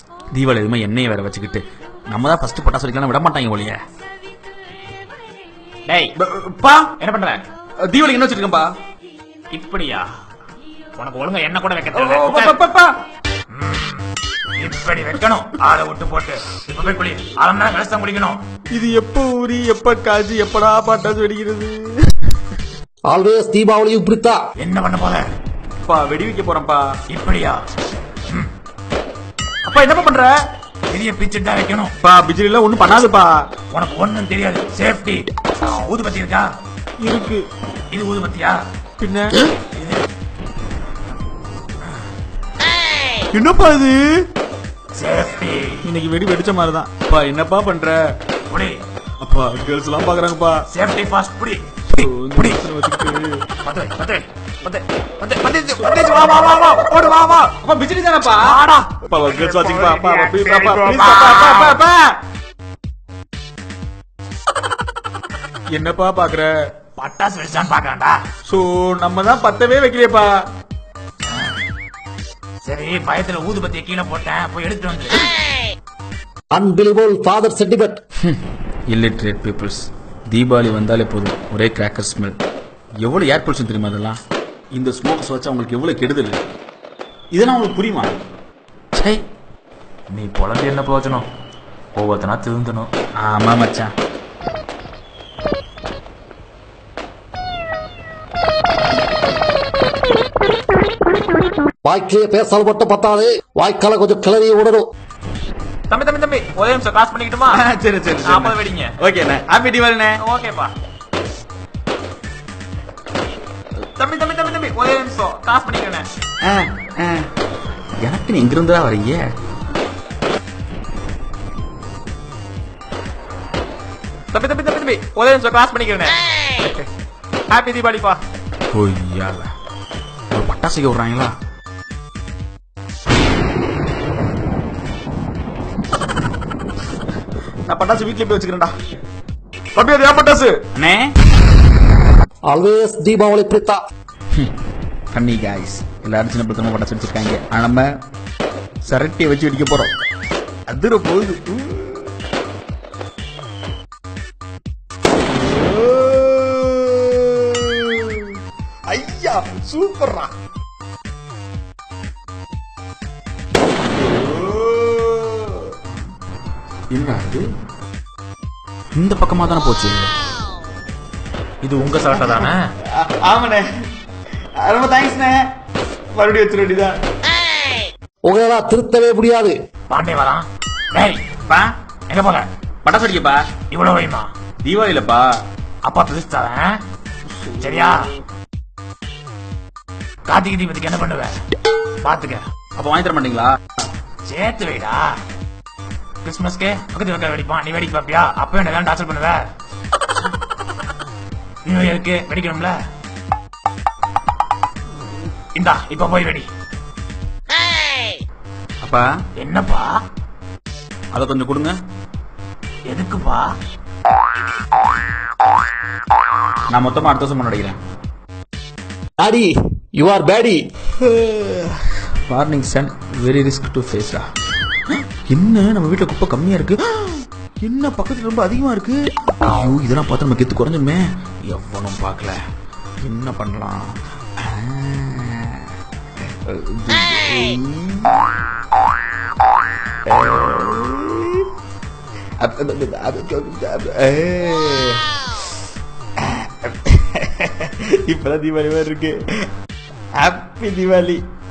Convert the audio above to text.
தீபாவளி எதுவுமே எண்ணெயை வேற வச்சுக்கிட்டு நம்ம தான் ஃபர்ஸ்ட் பட்டாசு வெடிக்கலாம் விட மாட்டாங்க ஒளிய டேய் பா என்ன பண்ற தீபாவளி என்ன வச்சிருக்கேன்பா இப்படியா உனக்கு ஒழுங்கா என்ன கூட வைக்க ஓ, தெரியல. பா, பா, பா, பா. இப்படி வைக்கணும் ஆளை விட்டு போட்டு இப்ப போய் குளி அரை மணி நேரம் கழிச்சு தான் குளிக்கணும் இது எப்ப ஊறி எப்ப காய்ச்சி எப்படா பட்டாசு வெடிக்கிறது ஆல்வேஸ் தீபாவளி இப்படித்தான் என்ன பண்ண போற பா வெடி வைக்க போறேன்ப்பா இப்படியா அப்பா என்னப்பா பண்ற பெரிய பிச்சுட்டு தான் வைக்கணும் பா பிஜிலி எல்லாம் ஒண்ணும் பண்ணாதுப்பா உனக்கு ஒண்ணும் தெரியாது சேஃப்டி ஊதுபத்தி இருக்கா இருக்கு இது ஊதுபத்தியா பின்ன இது என்னப்பா இது சேஃப்டி இன்னைக்கு வெடி வெடிச்ச மாதிரி தான் அப்பா என்னப்பா பண்ற புடி அப்பா கேர்ள்ஸ் எல்லாம் பாக்குறாங்கப்பா சேஃப்டி ஃபாஸ்ட் புடி ஓ, இந்த புடி பிரச்சனை வச்சுக்கிட்டு. பத்து வை, பத்து வை, பத்து பத்து பத்து பத்து வா வா வா வா ஓடு வா வா அப்பா பிஜிலி தானப்பா ஆடா அப்பா கேர்ள்ஸ் வாட்சிங் பா அப்பா ப்ளீஸ் சரி, அப்பா bro, ப்ளீஸ் பா. அப்பா அப்பா அப்பா என்னப்பா பாக்குற பட்டாசு வெடிச்சான்னு பாக்கலாம்டா சோ நம்ம தான் பத்தவே வைக்கலையேப்பா சரி பயத்துல ஊதுபத்தியை கீழே போட்டேன் போய் எடுத்துட்டு வந்து unbelievable father sentiment illiterate peoples Deepavali வந்தாலே போதும் ஒரே கிராக்கர் ஸ்மெல் எவ்வளவு ஏர் பொல்யூஷன் தெரியுமா அதெல்லாம் இந்த ஸ்மோக்ஸ் வச்சா உங்களுக்கு எவ்வளவு கெடுதல் இதெல்லாம் உங்களுக்கு புரியுமா சை நீ பொழந்து என்ன பிரயோஜனம் ஒவ்வொருத்தனா திருந்தணும் ஆமா மச்சான் வாய்க்கிலே பேசால் மட்டும் பத்தாது வாய்க்கால கொஞ்சம் கிளறி விடணும் தம்பி தம்பி தம்பி ஒரே நிமிஷம் காசு பண்ணிக்கிட்டுமா சரி சரி நாற்பது வெடிங்க ஓகேண்ணே ஹாப்பி தீபாவளிண்ணே ஓகேப்பா தம்பி தம்பி தம்பி தம்பி ஒரே நிமிஷம் காசு பண்ணிக்கிறேன் ஆ, ஆ. எனக்கு நீ எங்கிருந்து தான் வரீங்க தம்பி தம்பி தம்பி தம்பி ஒரே நிமிஷம் காசு பண்ணிக்கிறேன் ஹாப்பி தீபாவளிப்பா பொய்யால ஒரு பட்டாசுக்கு விடுறாங்களா நான் பட்டாசு வீட்லயே போய் வச்சுக்கிறேன்டா தம்பி அது ஏன் பட்டாசு அண்ணே ஆல்வேஸ் தீபாவளி இப்படித்தான் தண்ணி காய்ஸ் எல்லாரும் சின்ன பிள்ளை பட்டாசு வச்சிருக்காங்க ஆனா நம்ம சரட்டியை வச்சு வெடிக்க போறோம் அதிர போகுது ஐயா சூப்பர்ரா என்ன இது இந்த பக்கமா தானே போச்சு இது உங்க சாட்டை தானே ஆமாண்ணே ரொம்ப தேங்க்ஸ்ண்ணே மறுபடியும் வச்சிட வேண்டியதான் உங்களால் திருத்தவே முடியாது பாண்டே வரான் டேய் பா எங்க போற பட்டாசு வெடிக்கப்பா இவ்வளவு வைமா தீபாவளிலப்பா அப்பா பிரிச்சு தரேன் சரியா கார்த்திகை தீபத்துக்கு என்ன பண்ணுவ பாத்துக்க அப்ப வாங்கி தர மாட்டீங்களா சேர்த்து வைடா கிறிஸ்மஸ்க்கு பக்கத்து வைக்க வெடிப்பான் நீ வெடிக்க பாப்பியா அப்ப என்ன டார்ச்சர் பண்ணுவ நியூ இயருக்கு வெடிக்கணும்ல இந்தா இப்ப போய் வெடி அப்பா என்னப்பா அதை கொஞ்சம் கொடுங்க எதுக்குப்பா நான் மொத்தமா அடுத்த வருஷம் கொண்டாடிக்கிறேன் daddy you are baddy warning son very risk to ஃபேஸ்டா என்ன நம்ம வீட்ல குப்பை கம்மியா இருக்கு என்ன பக்கத்துல ரொம்ப அதிகமா இருக்கு ஐயோ இதெல்லாம் பார்த்து நம்ம கெத்து குறைஞ்சிருமே எவனும் பார்க்கல என்ன பண்ணலாம் ஆ. இப்பதான் தீபாவளி மாதிரி இருக்கு ஹாப்பி தீபாவளி